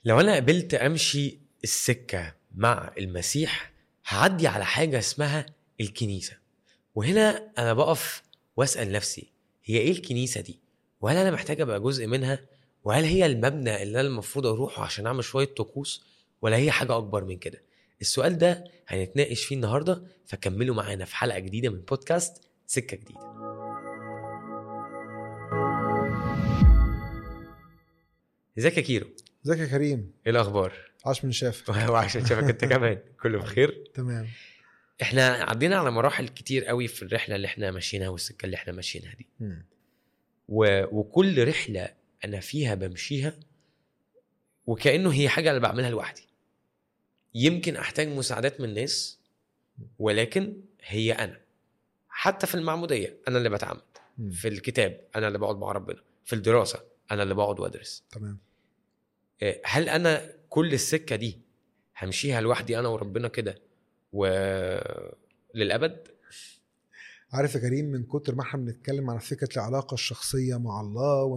لو انا قبلت امشي السكه مع المسيح هعدي على حاجه اسمها الكنيسه وهنا انا بقف واسال نفسي هي ايه الكنيسه دي وهل انا محتاج ابقى جزء منها وهل هي المبنى اللي انا المفروض اروحه عشان اعمل شويه طقوس ولا هي حاجه اكبر من كده السؤال ده هنتناقش فيه النهارده فكملوا معانا في حلقه جديده من بودكاست سكه جديده ازيك يا كيرو ازيك يا كريم ايه الاخبار عاش من شافك وعشان شافك انت كمان كله بخير تمام احنا عدينا على مراحل كتير قوي في الرحله اللي احنا ماشيينها والسكه اللي احنا ماشيينها دي مم. و... وكل رحله انا فيها بمشيها وكانه هي حاجه انا بعملها لوحدي يمكن احتاج مساعدات من الناس ولكن هي انا حتى في المعموديه انا اللي بتعمد مم. في الكتاب انا اللي بقعد مع ربنا في الدراسه انا اللي بقعد وادرس تمام آه، هل انا كل السكه دي همشيها لوحدي انا وربنا كده و للابد عارف يا كريم من كتر ما احنا بنتكلم عن فكره العلاقه الشخصيه مع الله